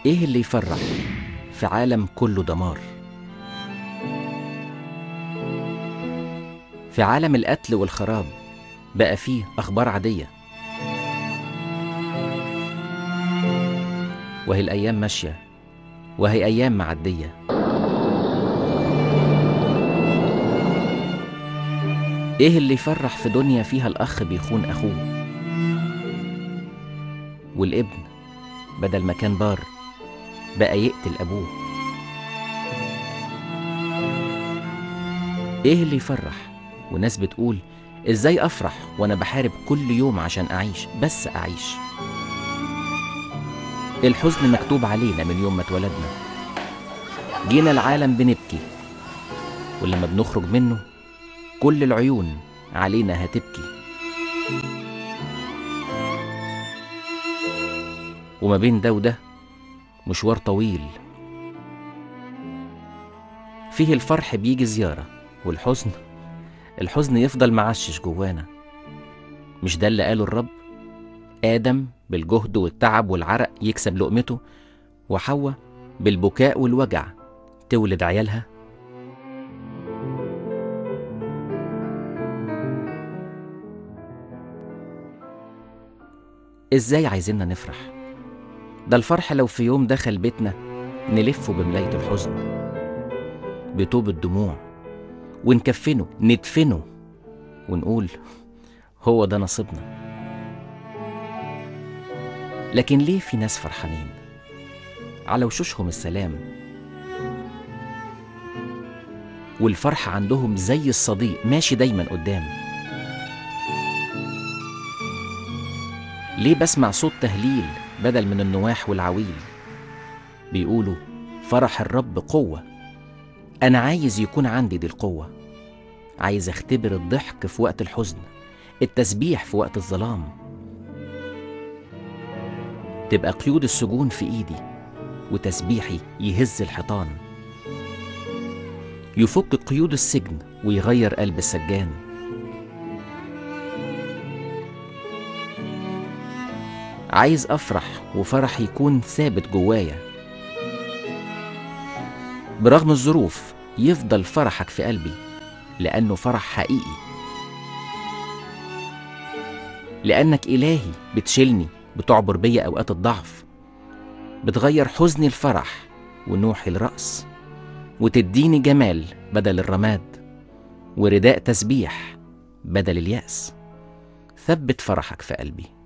ايه اللي يفرح في عالم كله دمار في عالم القتل والخراب بقى فيه اخبار عاديه وهي الايام ماشيه وهي ايام معديه ايه اللي يفرح في دنيا فيها الاخ بيخون اخوه والابن بدل ما كان بار بقى يقتل ابوه ايه اللي يفرح وناس بتقول ازاي افرح وانا بحارب كل يوم عشان اعيش بس اعيش الحزن مكتوب علينا من يوم ما اتولدنا جينا العالم بنبكي ولما بنخرج منه كل العيون علينا هتبكي وما بين ده وده مشوار طويل فيه الفرح بيجي زيارة والحزن الحزن يفضل معشش جوانا مش ده اللي قاله الرب آدم بالجهد والتعب والعرق يكسب لقمته وحواء بالبكاء والوجع تولد عيالها ازاي عايزيننا نفرح ده الفرح لو في يوم دخل بيتنا نلفه بملاية الحزن بطوب الدموع ونكفنه ندفنه ونقول هو ده نصيبنا لكن ليه في ناس فرحانين على وشوشهم السلام والفرح عندهم زي الصديق ماشي دايما قدام ليه بسمع صوت تهليل بدل من النواح والعويل بيقولوا فرح الرب قوة أنا عايز يكون عندي دي القوة عايز أختبر الضحك في وقت الحزن التسبيح في وقت الظلام تبقى قيود السجون في إيدي وتسبيحي يهز الحيطان يفك قيود السجن ويغير قلب السجان عايز أفرح وفرح يكون ثابت جوايا برغم الظروف يفضل فرحك في قلبي لأنه فرح حقيقي لأنك إلهي بتشيلني بتعبر بيا أوقات الضعف بتغير حزني الفرح ونوحي الرأس وتديني جمال بدل الرماد ورداء تسبيح بدل اليأس ثبت فرحك في قلبي